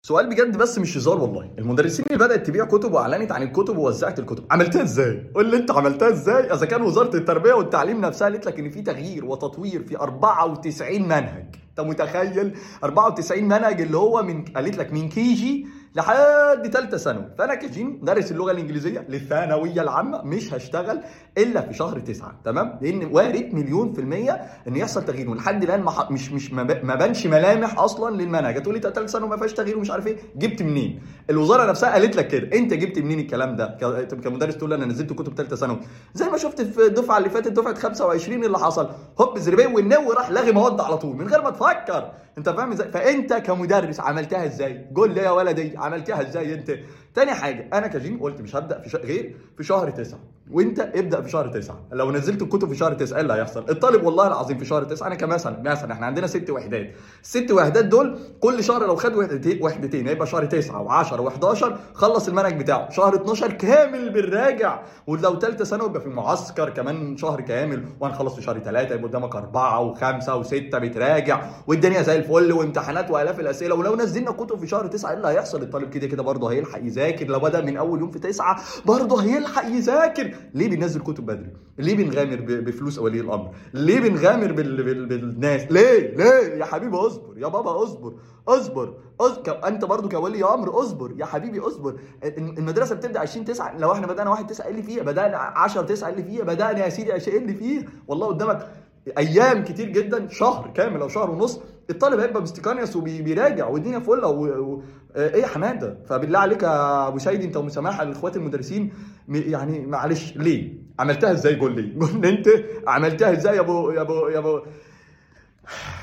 سؤال بجد بس مش هزار والله المدرسين اللي بدات تبيع كتب واعلنت عن الكتب ووزعت الكتب عملتها ازاي قول لي انت عملتها ازاي اذا كان وزاره التربيه والتعليم نفسها قالت لك ان في تغيير وتطوير في 94 منهج انت متخيل 94 منهج اللي هو من قالت لك من كي جي لحد ثالثه ثانوي فانا كجين مدرس اللغه الانجليزيه للثانويه العامه مش هشتغل الا في شهر تسعة تمام لان وارد مليون في الميه ان يحصل تغيير ولحد الان ما ح- مش مش ما ب- ما بانش ملامح اصلا للمنهج هتقول لي ثالثه ثانوي ما فيهاش تغيير ومش عارف ايه جبت منين الوزاره نفسها قالت لك كده انت جبت منين الكلام ده ك- كمدرس تقول لي انا نزلت كتب ثالثه ثانوي زي ما شفت في الدفعه اللي فاتت دفعه 25 اللي حصل هوب زربيه والنو راح لاغي مواد على طول من غير ما تفكر انت فاهم ازاي فانت كمدرس عملتها ازاي قول لي يا ولدي عملتها ازاي انت تاني حاجه انا كجيم قلت مش هبدا في ش... غير في شهر تسعة وانت ابدا في شهر تسعة لو نزلت الكتب في شهر تسعة ايه اللي هيحصل الطالب والله العظيم في شهر تسعة انا كمثلا مثلا احنا عندنا ست وحدات الست وحدات دول كل شهر لو خد وحدتين وحدتين هيبقى شهر تسعة و10 و11 خلص المنهج بتاعه شهر 12 كامل بالراجع ولو ثالثه ثانوي يبقى في معسكر كمان شهر كامل وهنخلص في شهر ثلاثة يبقى قدامك أربعة وخمسة وستة بتراجع والدنيا زي الفل وامتحانات وآلاف الأسئلة ولو نزلنا كتب في شهر تسعة ايه اللي هيحصل الطالب كده كده برضه هيلحق يذاكر لو بدأ من أول يوم في تسعة برضه هيلحق يذاكر ليه بننزل كتب بدري؟ ليه بنغامر ب- بفلوس ولي الأمر؟ ليه بنغامر بال... بال... بالناس؟ ليه؟ ليه؟ يا حبيبي اصبر يا بابا اصبر اصبر أصبر. انت برضو كولي امر اصبر يا حبيبي اصبر المدرسه بتبدا 20 9 لو احنا بدانا 1 9 ايه اللي فيها بدانا 10 9 ايه اللي فيها بدانا يا سيدي ايه اللي فيها والله قدامك ايام كتير جدا شهر كامل او شهر ونص الطالب هيبقى مستكانيوس وبيراجع والدنيا فله و... و... آه، ايه يا حماده فبالله عليك يا ابو سيدي انت ومسامحه لاخوات المدرسين م- يعني معلش ليه عملتها ازاي قول لي قول لي انت عملتها ازاي يا ابو يا ابو يا ابو